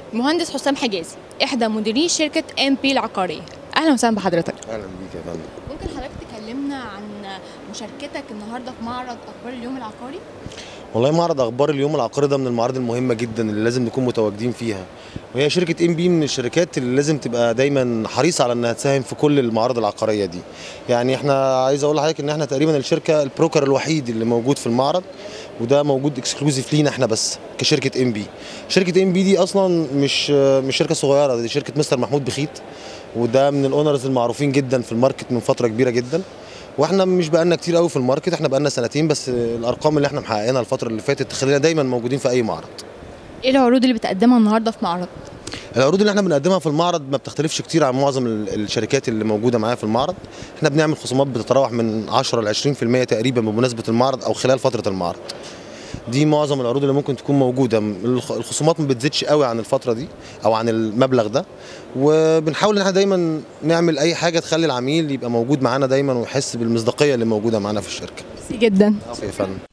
المهندس حسام حجازي احدى مديري شركه ام بي العقاريه اهلا وسهلا بحضرتك اهلا بيك يا فندم ممكن حضرتك تكلمنا عن مشاركتك النهارده في معرض اخبار اليوم العقاري والله معرض اخبار اليوم العقاري ده من المعارض المهمه جدا اللي لازم نكون متواجدين فيها وهي شركه ام بي من الشركات اللي لازم تبقى دايما حريصه على انها تساهم في كل المعارض العقاريه دي يعني احنا عايز اقول لحضرتك ان احنا تقريبا الشركه البروكر الوحيد اللي موجود في المعرض وده موجود اكسكلوزيف لينا احنا بس كشركه ام بي شركه ام بي دي اصلا مش مش شركه صغيره دي شركه مستر محمود بخيت وده من الاونرز المعروفين جدا في الماركت من فتره كبيره جدا واحنا مش بقالنا كتير قوي في الماركت احنا بقالنا سنتين بس الارقام اللي احنا محققينها الفتره اللي فاتت تخلينا دايما موجودين في اي معرض ايه العروض اللي بتقدمها النهارده في معرض العروض اللي احنا بنقدمها في المعرض ما بتختلفش كتير عن معظم ال- الشركات اللي موجوده معايا في المعرض احنا بنعمل خصومات بتتراوح من 10 ل 20% تقريبا بمناسبه المعرض او خلال فتره المعرض دي معظم العروض اللي ممكن تكون موجوده الخ- الخصومات ما بتزيدش قوي عن الفتره دي او عن المبلغ ده وبنحاول ان احنا دايما نعمل اي حاجه تخلي العميل يبقى موجود معانا دايما ويحس بالمصداقيه اللي موجوده معانا في الشركه ميرسي جدا عفوا يا فندم